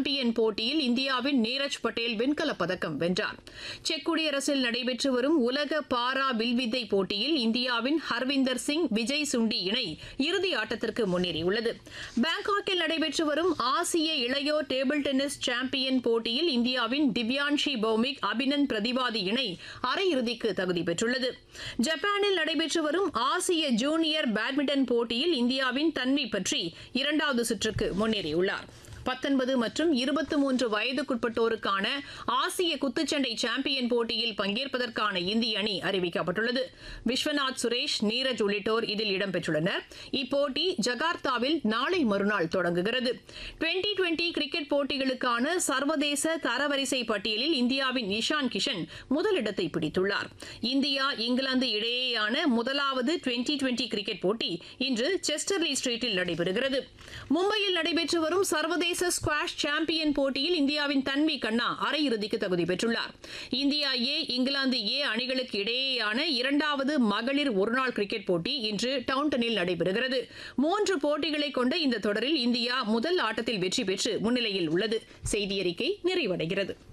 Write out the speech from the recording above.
champion போட்டியில் இந்தியாவின் நீரஜ் பட்டேல் வெண்கலப் பதக்கம் வென்றார் செக் குடியரசில் நடைபெற்று வரும் உலக பாரா வில்வித்தை போட்டியில் இந்தியாவின் ஹர்விந்தர் சிங் விஜய் சுண்டி இணை இறுதி ஆட்டத்திற்கு முன்னேறியுள்ளது பாங்காக்கில் நடைபெற்று வரும் ஆசிய இளையோர் டேபிள் டென்னிஸ் சாம்பியன் போட்டியில் இந்தியாவின் திவ்யான்ஷி பௌமிக் அபினந்த் பிரதிவாதி இணை அரையிறுதிக்கு தகுதி பெற்றுள்ளது ஜப்பானில் நடைபெற்று வரும் ஆசிய ஜூனியர் பேட்மிண்டன் போட்டியில் இந்தியாவின் தன்வி பற்றி இரண்டாவது சுற்றுக்கு முன்னேறியுள்ளார் பத்தொன்பது மற்றும் இருபத்தி மூன்று வயதுக்குட்பட்டோருக்கான ஆசிய குத்துச்சண்டை சாம்பியன் போட்டியில் பங்கேற்பதற்கான இந்திய அணி அறிவிக்கப்பட்டுள்ளது விஸ்வநாத் சுரேஷ் நீரஜ் உள்ளிட்டோர் இதில் இடம்பெற்றுள்ளனர் இப்போட்டி ஜகார்த்தாவில் நாளை மறுநாள் தொடங்குகிறது டுவெண்டி டுவெண்டி கிரிக்கெட் போட்டிகளுக்கான சர்வதேச தரவரிசை பட்டியலில் இந்தியாவின் இஷான் கிஷன் முதலிடத்தை பிடித்துள்ளார் இந்தியா இங்கிலாந்து இடையேயான முதலாவது டுவெண்டி டுவெண்டி கிரிக்கெட் போட்டி இன்று செஸ்டர்லி ஸ்ட்ரீட்டில் நடைபெறுகிறது மும்பையில் நடைபெற்று வரும் சர்வதேச ஸ்குவாஷ் சாம்பியன் போட்டியில் இந்தியாவின் தன்வி கண்ணா அரையிறுதிக்கு தகுதி பெற்றுள்ளார் இந்தியா ஏ இங்கிலாந்து ஏ அணிகளுக்கு இடையேயான இரண்டாவது மகளிர் ஒருநாள் கிரிக்கெட் போட்டி இன்று டவுன்டனில் நடைபெறுகிறது மூன்று போட்டிகளை கொண்ட இந்த தொடரில் இந்தியா முதல் ஆட்டத்தில் வெற்றி பெற்று முன்னிலையில் உள்ளது செய்தியறிக்கை நிறைவடைகிறது